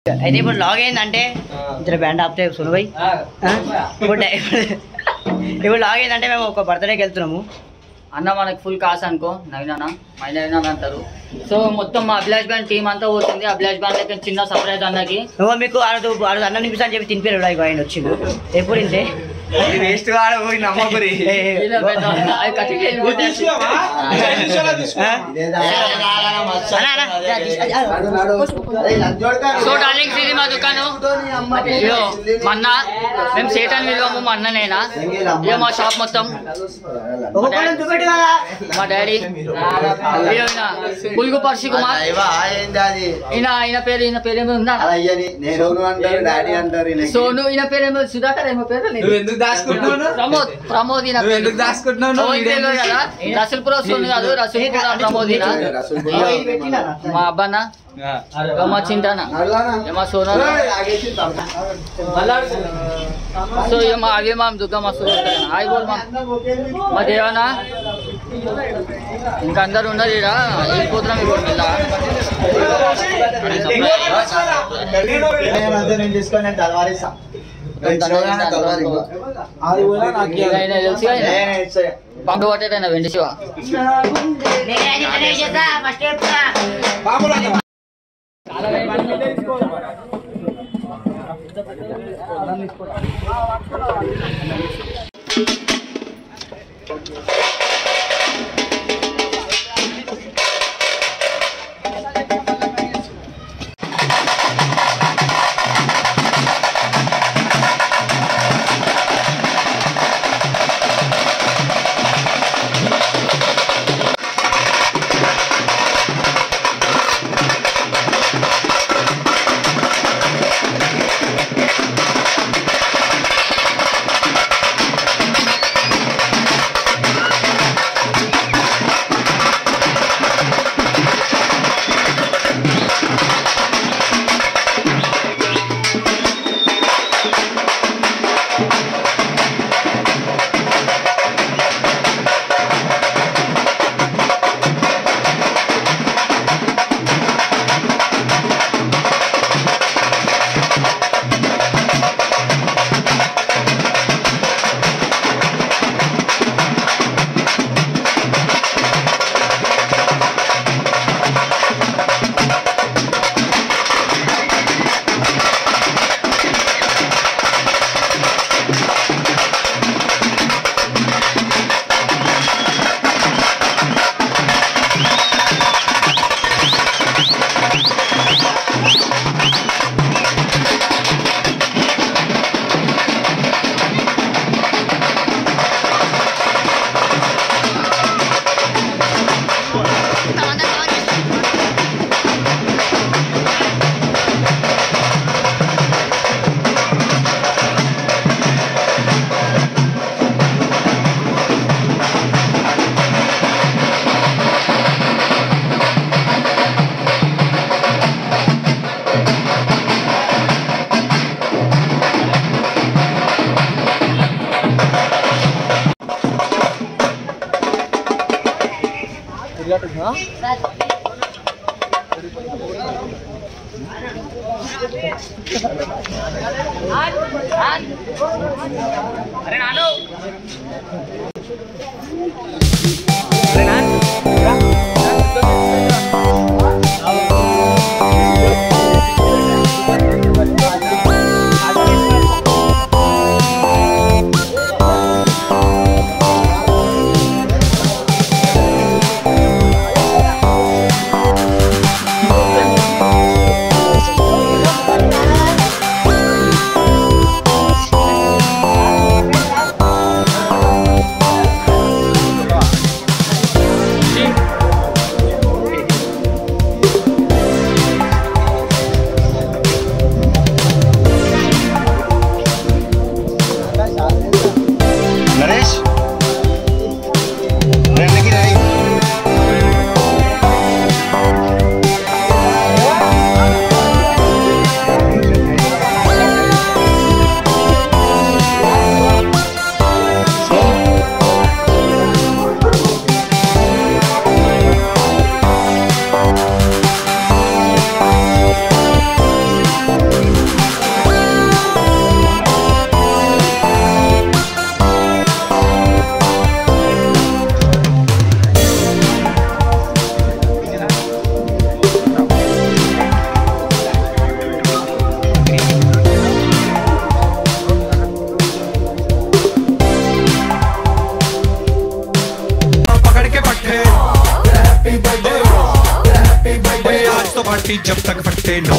అయితే ఇప్పుడు లాగ్ అయిందంటే ఇద్దరు బ్యాండ్ ఆపితే సునభయ్ ఇప్పుడు డై- ఇప్పుడు లాగ్ అయిందంటే మేము ఒక బర్త్డేకి వెళ్తున్నాము అన్న మనకి ఫుల్ కాస్ అనుకో నవీనా మైనా అంటారు సో మొత్తం మా అభిలాష్ బ్యాండ్ టీం అంతా పోతుంది అభిలాష్ బ్యాండ్ దగ్గర చిన్న సర్ప్రైజ్ అన్నకి నువ్వు మీకు ఆడదు ఆడదు అన్నం నిమిషాలు చెప్పి తినిపోయాడు ఇక ఆయన వచ్చిండు ఎప్పుడు ఇంతే వేస్ట్ వాడు పోయి నమ్మకురి ఏ, ఏ, ఇలా పెద్ద- అది కట్టి వెళ్ళిపోతే- ఆ? అన్న, అన్న, సో డార్లింగ్ ఇది మా దుకాణం ఇదో మా అన్న మేము సేటన్ విలువము మా అన్ననేనా ఇదో మా షాప్ మొత్తం ఒక్కొక్కరిని చూపెట్టు కదా మా డాడీ ఇదో ఈయన పులుగు పర్షి కుమార్ ఈయన ఈయన పేరు ఈయన పేరు ఏమో ఉందా సోను ఈయన పేరు ఏమో సుధాకర్ ఏమో పేరు లేదు. నువ్వు ఎందుకు దాచుకుంటున్నావు ప్రమోద్ ప్రమోద్ ఈయన నువ్వు పేరు ఎందుకు దాచుకుంటున్నావు ఓ, ఈయన తెలియదు కదా రసూల్పుర సోను కాదు రసూల్పుర ప్రమోద్ ఈయన ఇది పెట్టినా నా? మా అబ్బానా ఇగో మా చింటానా ఇగో మా సోనా సో ఇక మా అవి మా దుర్గా మా సోదరు హాయ్ బోల్ మా మా దేవానా ఇంకా అందరు ఉన్నారు ఇక్కడ వెళ్ళిపోతున్నాం ఇప్పుడు ఇలా ఆయన తెలుసు ఆయన పండు పట్టేటైనా వెండి శివ నేనే అది ఇట్లనే చేస్తా, first చెప్తా. पार्टी जब तक फटते नो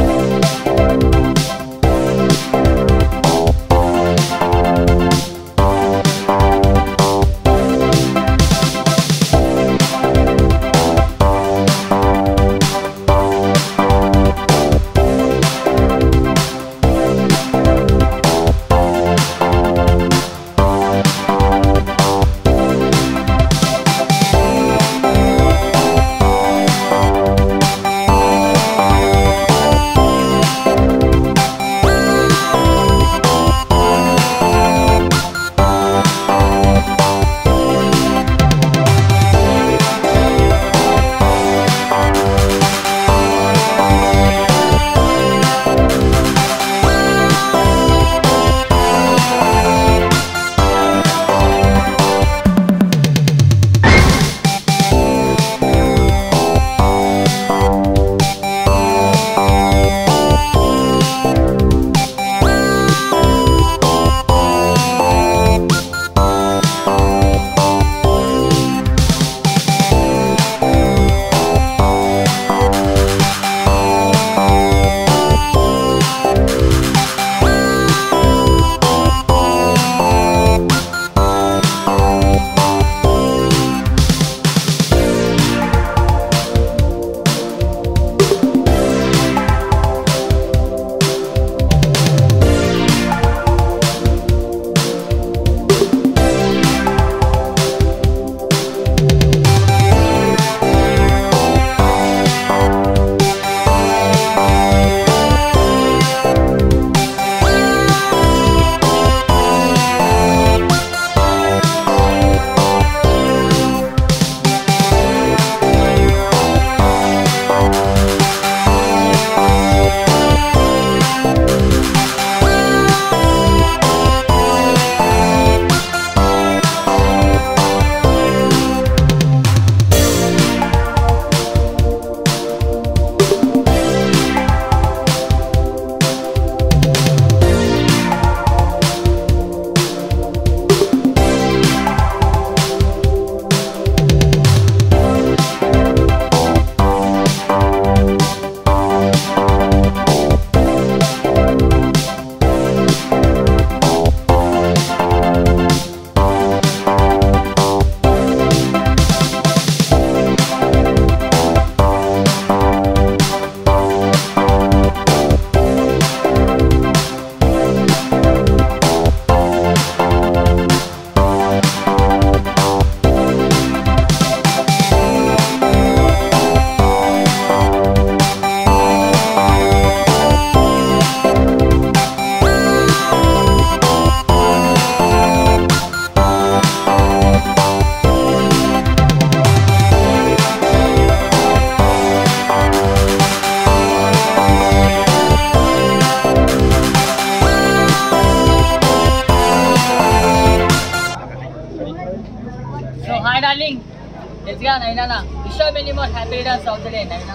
So hi darling. Let's go Naina. Wish you many more happy returns of the day Naina.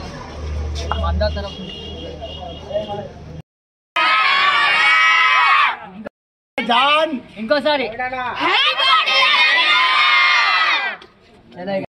అందరి తరఫు ఇంకోసారి